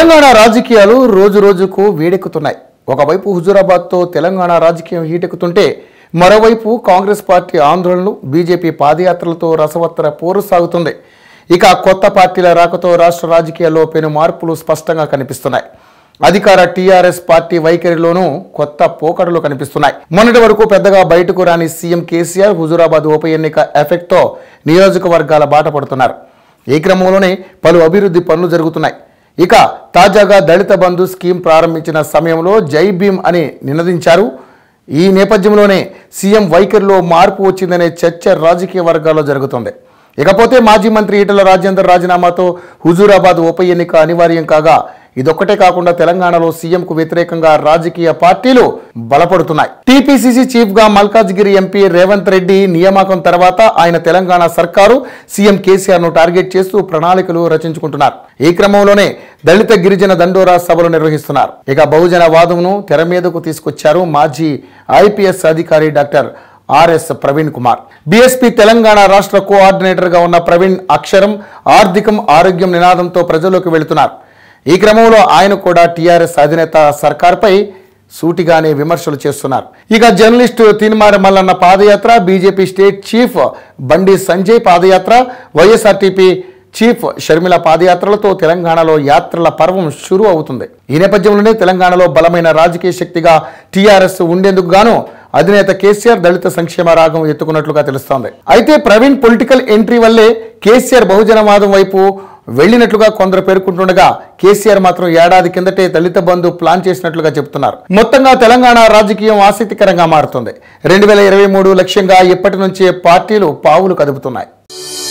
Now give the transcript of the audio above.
తెలంగాణ రాజకీయాలు రోజు రోజుకు వేడెక్కుతున్నాయి ఒకవైపు హుజూరాబాద్తో తెలంగాణ రాజకీయం హీటెక్కుతుంటే మరోవైపు కాంగ్రెస్ పార్టీ ఆందోళనలు బీజేపీ పాదయాత్రలతో రసవత్తర పోరు సాగుతుంది ఇక కొత్త పార్టీల రాకతో రాష్ట్ర రాజకీయాల్లో పెను మార్పులు స్పష్టంగా కనిపిస్తున్నాయి అధికార టీఆర్ఎస్ పార్టీ వైఖరిలోనూ కొత్త పోకడలు కనిపిస్తున్నాయి మొన్నటి వరకు పెద్దగా బయటకు రాని సీఎం కేసీఆర్ హుజూరాబాద్ ఉప ఎన్నిక ఎఫెక్ట్తో నియోజకవర్గాల బాట పడుతున్నారు ఈ క్రమంలోనే పలు అభివృద్ధి పనులు జరుగుతున్నాయి ఇక తాజాగా దళిత బంధు స్కీమ్ ప్రారంభించిన సమయంలో జై భీమ్ అని నినదించారు ఈ నేపథ్యంలోనే సీఎం వైఖరిలో మార్పు వచ్చిందనే చర్చ రాజకీయ వర్గాల్లో జరుగుతుంది ఇకపోతే మాజీ మంత్రి ఈటల రాజేందర్ రాజీనామాతో హుజూరాబాద్ ఉప ఎన్నిక అనివార్యం కాగా ఇదొక్కటే కాకుండా తెలంగాణలో సీఎంకు వ్యతిరేకంగా రాజకీయ పార్టీలు బలపడుతున్నాయి టీపీసీసీ చీఫ్ గా మల్కాజ్గిరి ఎంపీ రేవంత్ రెడ్డి నియామకం తర్వాత ఆయన తెలంగాణ సర్కారు సీఎం కేసీఆర్ ను టార్గెట్ చేస్తూ ప్రణాళికలు రచించుకుంటున్నారు ఈ క్రమంలోనే దళిత గిరిజన దండోరా సభలు నిర్వహిస్తున్నారు ఇక బహుజన వాదమును తెర మీదకు తీసుకొచ్చారు మాజీ ఐపీఎస్ అధికారి doctor RS Praveen Kumar BSP Telangana రాష్ట్ర కోఆర్డినేటర్గా ఉన్న ప్రవీణ్ అక్షరం ఆర్థికం ఆరోగ్యం నినాదంతో ప్రజల్లోకి వెళుతున్నారు ఈ క్రమంలో ఆయన కూడా టీఆర్ఎస్ అధినేత సర్కార్పై సూటిగానే విమర్శలు చేస్తున్నారు ఇక జర్నలిస్టు తీన్మార మల్లన్న పాదయాత్ర BJP state chief Bandi Sanjay పాదయాత్ర వైఎస్ఆర్టీపీ చీఫ్ షర్మిల పాదయాత్రలతో తెలంగాణలో యాత్రల పర్వం షురు అవుతుంది ఈ నేపథ్యంలోనే తెలంగాణలో బలమైన రాజకీయ శక్తిగా టీఆర్ఎస్ ఉండేందుకు గాను అధినేత కేసీఆర్ దళిత సంక్షేమ రాగం ఎత్తుకున్నట్లుగా తెలుస్తోంది అయితే ప్రవీణ్ పొలిటికల్ ఎంట్రీ వల్లే కేసీఆర్ బహుజనవాదం వైపు వెళ్ళినట్లుగా కొందరు పేర్కొంటుండగా కేసీఆర్ మాత్రం ఏడాది కిందటే దళిత బంధు ప్లాన్ చేసినట్లుగా చెబుతున్నారు మొత్తంగా తెలంగాణ రాజకీయం ఆసక్తికరంగా మారుతుంది రెండు వేల ఇరవై మూడు లక్ష్యంగా ఇప్పటి నుంచే పార్టీలు పావులు కదుపుతున్నాయి